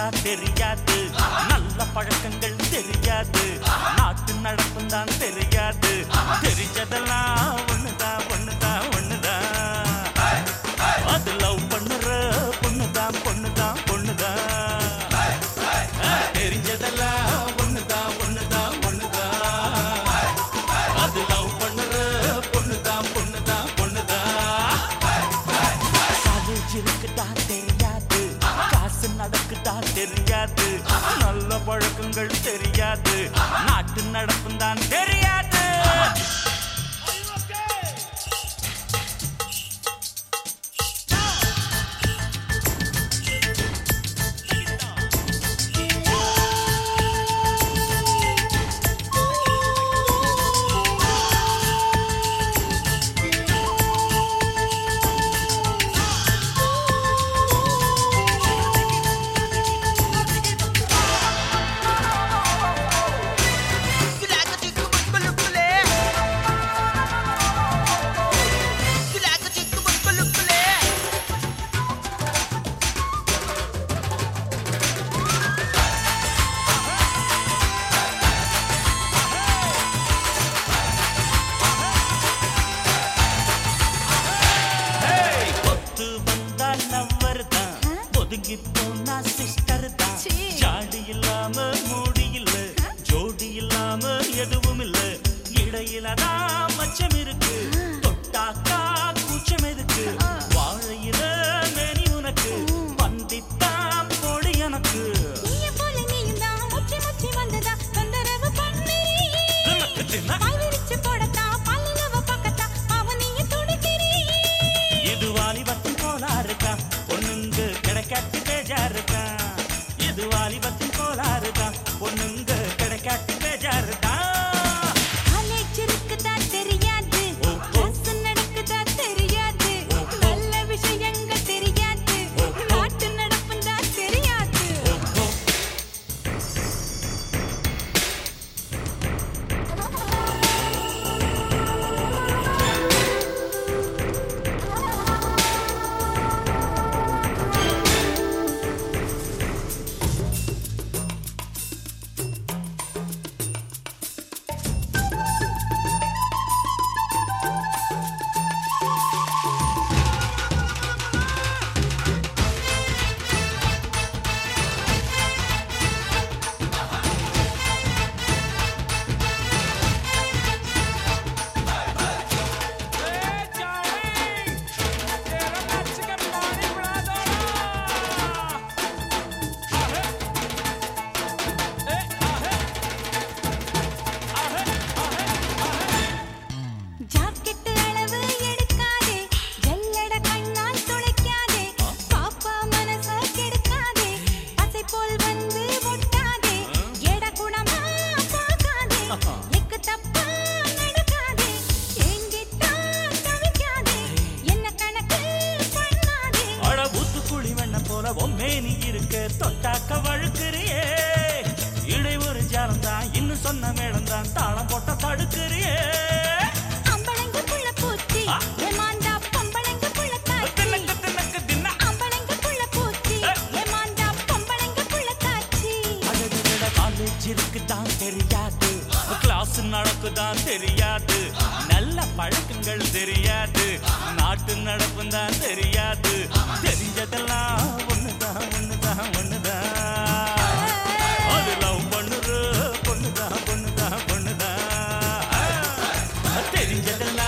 நடக்குதா தெரியாது நல்ல பழக்கங்கள் தெரியாது நாட்டு நடப்பும் தான் தெரியாது தெரிஞ்சதெல்லாம் ஒண்ணுதான் ஒண்ணுதான் ஒண்ணுதான் அது லவ் பண்ணுற பொண்ணுதான் பொண்ணுதான் பொண்ணுதான் தெரிஞ்சதெல்லாம் ஒண்ணுதான் ஒண்ணுதான் ஒண்ணுதான் அது லவ் பண்ணுற பொண்ணுதான் பொண்ணுதான் பொண்ணுதான் காலேஜ் இருக்குதா தெரியாது காசு நடக்குதா தெரியாது நல்ல பழக்கங்கள் தெரியாது நாட்டு நடப்பும் தான் தெரியாது Kulaga chiku bulbulukule. Kulaga chiku bulbulukule. ஒத்து வந்தா லவ்வர் தான் ஒதுங்கி போனா சிஸ்டர் தான் சீ. ஜாடி இல்லாம மூடி இல்ல ஜோடி இல்லாம எதுவும் இல்ல இடையில தான் மச்சம் இருக்கு தொட்டாக்கா கூச்சம் எதுக்கு வாழையில மேனி உனக்கு பந்தித்தான் போடி எனக்கு நீய போல நீயும் தான் முச்சி முச்சி வந்ததா தொந்தரவு பண்ணி தினக்கு தின பாய் விரிச்சு போடத்தா பல்லிலவ பக்கத்தா அவனைய துடிக்கிறீ இது வாலிபத்தின் கோலா இருக்கா பொண்ணுங்க கிடைக்காட்டு பேஜா இருக்கா இது வாலிபத்தின் கோலா இருக்கா பொண்ணுங்க கிடைக்காட்டு பேஜா இருக்கா காலேஜ் இருக்குதா தெரியாது ஓ, ஓ. கிளாஸ் நடக்குதா தெரியாது ஓ, ஓ. நல்ல விஷயங்கள் தெரியாது ஓ, ஓ. நாட்டு நடப்பும் தான் தெரியாது ஓ, ஓ. ஜாக்கெட் அளவு எடுக்காதே ஜல்லட கண்ணால் துளைக்காதே பாப்பா மனச கெடுக்காதே பசை போல் வந்து ஒட்டாதே எட குணமா பார்க்காதே எக்கு தப்பா நடக்காதே எங்கிட்டான் தவிக்காதே என்ன கணக்கு பண்ணாதே அட ஊத்துக்குழி வெண்ண போல ஒம்மேனி இருக்க தொட்டாக்க வழுக்கிறியே இடை ஒரு ஜாலம் தான் இன்னும் சொன்ன மேடம் தான் தாளம் போட்ட தடுக்கிறியே அம்பளங்க புள்ள பூச்சி ஆ. ஏமாந்தா பொம்பளங்க புள்ள காச்சி தினக்கு தினக்கு தின அம்பளங்க புள்ள பூச்சி ஏ. ஏமாந்தா பொம்பளங்க புள்ள காச்சி அழகுட காலேஜ் இருக்குதான் தெரியாது கிளாஸ் நடக்குதான் தெரியாது நல்ல பழக்கங்கள் தெரியாது நாட்டு நடப்பும் தான் தெரியாது தெரிஞ்சதெல்லாம் ஒண்ணுதான் ஒண்ணுதான் ஒண்ணுதான் அது லவ் பண்ணுற பொண்ணுதான் பொண்ணுதான் பொண்ணுதான் தெரிஞ்சதெல்லாம்